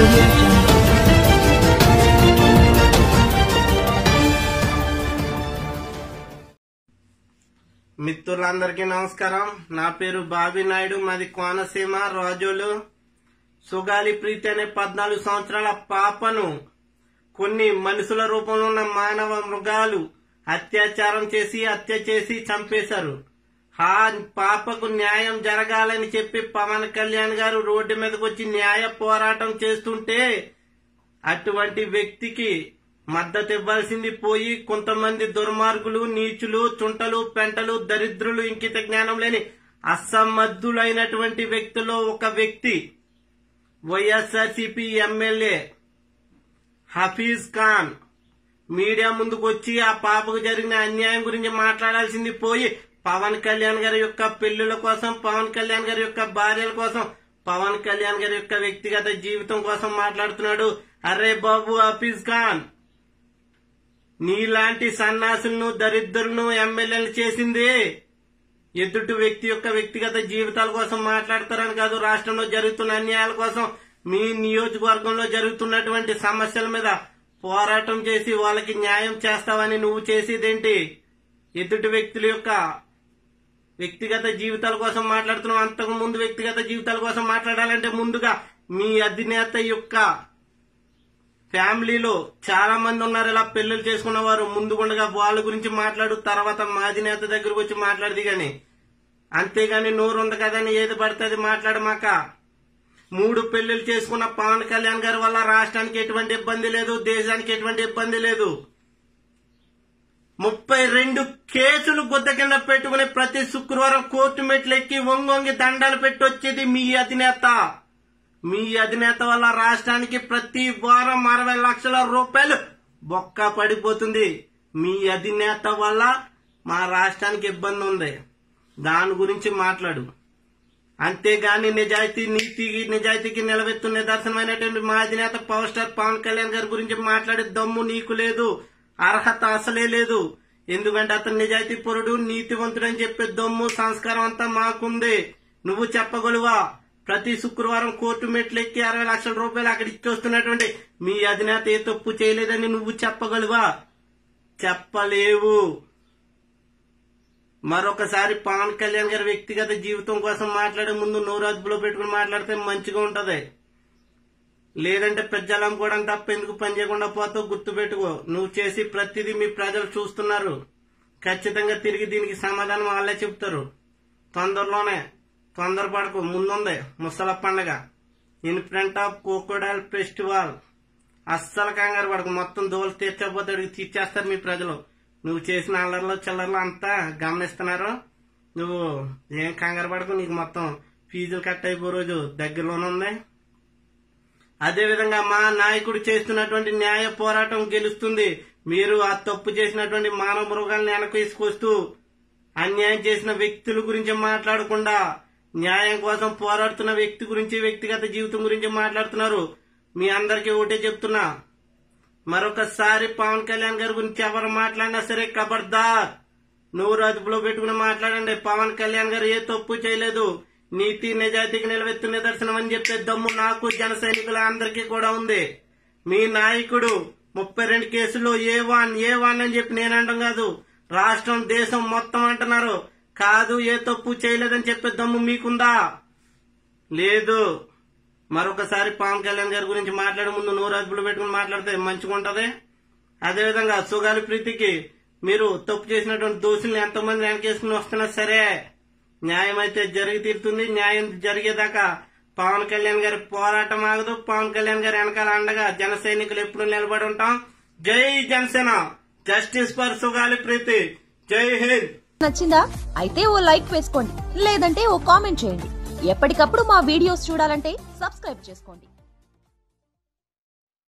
audio jungle. మిత్రులందరికీ నమస్కారం నా పేరు బాబీ నాయుడు మాది కోనసీమ రాజోలు సుగాలి ప్రీతి అనే పద్నాలుగు సంవత్సరాల పాపను కొన్ని మనుషుల రూపంలో ఉన్న మానవ మృగాలు అత్యాచారం చేసి హత్య చేసి చంపేశారు ఆ పాపకు న్యాయం జరగాలని చెప్పి పవన్ కళ్యాణ్ గారు రోడ్డు మీదకి వచ్చి న్యాయ పోరాటం చేస్తుంటే అటువంటి వ్యక్తికి మద్దతు ఇవ్వాల్సింది పోయి కొంతమంది దుర్మార్గులు నీచులు చుంటలు పెంటలు దరిద్రులు ఇంకిత జ్ఞానం లేని అసమర్థులైనటువంటి వ్యక్తిలో ఒక వ్యక్తి YSRCP MLA Hafeez Khan media ముందుకు వచ్చి ఆ పాపకు జరిగిన అన్యాయం గురించి మాట్లాడాల్సింది పోయి పవన్ కళ్యాణ్ గారి యొక్క పెళ్లిళ్ల కోసం పవన్ కళ్యాణ్ గారి యొక్క భార్యల కోసం పవన్ కళ్యాణ్ గారి యొక్క వ్యక్తిగత జీవితం కోసం మాట్లాడుతున్నాడు అరే బాబు హఫీజ్ ఖాన్ నీలాంటి సన్నాసులను దరిద్రులను ఎమ్మెల్యేలు చేసింది ఎదుటి వ్యక్తి యొక్క వ్యక్తిగత జీవితాల కోసం మాట్లాడతారని కాదు రాష్ట్రంలో జరుగుతున్న అన్యాయాల కోసం మీ నియోజకవర్గంలో జరుగుతున్నటువంటి సమస్యల మీద పోరాటం చేసి వాళ్ళకి న్యాయం చేస్తావని నువ్వు చేసేదేంటి ఎదుటి వ్యక్తుల యొక్క వ్యక్తిగత జీవితాల కోసం మాట్లాడుతున్నావు అంతకు ముందు వ్యక్తిగత జీవితాల కోసం మాట్లాడాలంటే ముందుగా మీ అధినేత యొక్క ఫ్యామిలీలో చాలా మంది ఉన్నారు ఇలా పెళ్లిళ్ళు చేసుకున్న వారు ముందుగుండగా వాళ్ళ గురించి మాట్లాడు తర్వాత మా అధినేత దగ్గరకు వచ్చి మాట్లాడది గాని అంతేగాని నోరు ఉంది కదని ఏది పడితే అది మాట్లాడమాక మూడు పెళ్లిళ్ళు చేసుకున్న పవన్ కళ్యాణ్ గారి వల్ల రాష్ట్రానికి ఎటువంటి ఇబ్బంది లేదు దేశానికి ఎటువంటి ఇబ్బంది లేదు ముప్పై రెండు కేసులు గుద్ద కింద పెట్టుకుని ప్రతి శుక్రవారం కోర్టు మెట్లు ఎక్కి వంగొంగి దండాలు పెట్టి వచ్చేది మీ అధినేత మీ అధినేత వల్ల రాష్ట్రానికి ప్రతి వారం అరవై లక్షల రూపాయలు బొక్క పడిపోతుంది మీ అధినేత వల్ల మా రాష్ట్రానికి ఇబ్బంది ఉంది దాని గురించి మాట్లాడు అంతేగాని నిజాయితీ నీతి నిజాయితీకి నిలబెత్తు నిదర్శనమైనటువంటి మా అధినేత పవర్ స్టార్ పవన్ కళ్యాణ్ గారి గురించి మాట్లాడే దమ్ము నీకు లేదు అర్హత అసలే లేదు ఎందుకంటే అతను నిజాయితీ పరుడు నీతివంతుడు అని చెప్పే దమ్ము సంస్కారం అంతా మాకుంది నువ్వు చెప్పగలువా ప్రతి శుక్రవారం కోర్టు మెట్లు ఎక్కి అరవై లక్షల రూపాయలు అక్కడ ఇచ్చొస్తున్నటువంటి మీ అధినేత ఏ తప్పు చేయలేదని నువ్వు చెప్పగలువా చెప్పలేవు మరొకసారి పవన్ కళ్యాణ్ గారి వ్యక్తిగత జీవితం కోసం మాట్లాడే ముందు నోరు అదుపులో పెట్టుకుని మాట్లాడితే మంచిగా ఉంటది లేదంటే పెద్దలం కూడా తప్ప ఎందుకు పని చేయకుండా పోతావు గుర్తుపెట్టుకో నువ్వు చేసి ప్రతిదీ మీ ప్రజలు చూస్తున్నారు ఖచ్చితంగా తిరిగి దీనికి సమాధానం వాళ్ళే చెప్తారు తొందరలోనే తొందరపడకు ముందుంది ముసల పండగ in front of crocodile festival అస్సలు కంగారు పడకు మొత్తం దోలు తీర్చకపోతే అడిగి తీర్చేస్తారు మీ ప్రజలు నువ్వు చేసిన అల్లర్లో చిల్లర్లో అంతా గమనిస్తున్నారు నువ్వు ఏం కంగారు పడకు నీకు మొత్తం ఫీజులు కట్ అయిపో రోజు దగ్గరలోనే ఉంది అదేవిధంగా మా నాయకుడు చేస్తున్నటువంటి న్యాయ పోరాటం గెలుస్తుంది మీరు ఆ తప్పు చేసినటువంటి మానవ మృగాలను వెనక్కి తీసుకొస్తూ అన్యాయం చేసిన వ్యక్తుల గురించి మాట్లాడకుండా న్యాయం కోసం పోరాడుతున్న వ్యక్తి గురించి వ్యక్తిగత జీవితం గురించి మాట్లాడుతున్నారు మీ అందరికీ ఒకటే చెప్తున్నా మరొకసారి పవన్ కళ్యాణ్ గారి గురించి ఎవరు మాట్లాడినా సరే ఖబర్దార్ నువ్వు అదుపులో పెట్టుకుని మాట్లాడండి పవన్ కళ్యాణ్ గారు ఏ తప్పు చేయలేదు నీతి నిజాయితీకి నిలబెత్తు నిదర్శనం అని చెప్పే దమ్ము నాకు జన సైనికుల అందరికీ కూడా ఉంది మీ నాయకుడు ముప్పై రెండు కేసుల్లో ఏ వన్ ఏ వన్ అని చెప్పి నేను అంటాం కాదు రాష్ట్రం దేశం మొత్తం అంటున్నారు కాదు ఏ తప్పు చేయలేదని చెప్పే దమ్ము మీకుందా లేదు మరొకసారి పవన్ కళ్యాణ్ గారి గురించి మాట్లాడే ముందు నూరు అదుపులు పెట్టుకుని మాట్లాడితే మంచిగా ఉంటది అదేవిధంగా సుగాలి ప్రీతికి మీరు తప్పు చేసినటువంటి దోషుల్ని ఎంతమంది వెనకేసుకుని వస్తున్నా సరే న్యాయం అయితే జరిగి తీరుతుంది న్యాయం జరిగేదాకా పవన్ కళ్యాణ్ గారి పోరాటం ఆగదు పవన్ కళ్యాణ్ గారి వెనకాల అండగా జన సైనికులు ఎప్పుడు నిలబడి ఉంటాం జై జనసేన జస్టిస్ ఫర్ సుగాలి ప్రీతి జై హింద్ నచ్చిందా అయితే ఓ లైక్ వేసుకోండి లేదంటే ఓ కామెంట్ చేయండి ఎప్పటికప్పుడు మా వీడియోస్ చూడాలంటే సబ్స్క్రైబ్ చేసుకోండి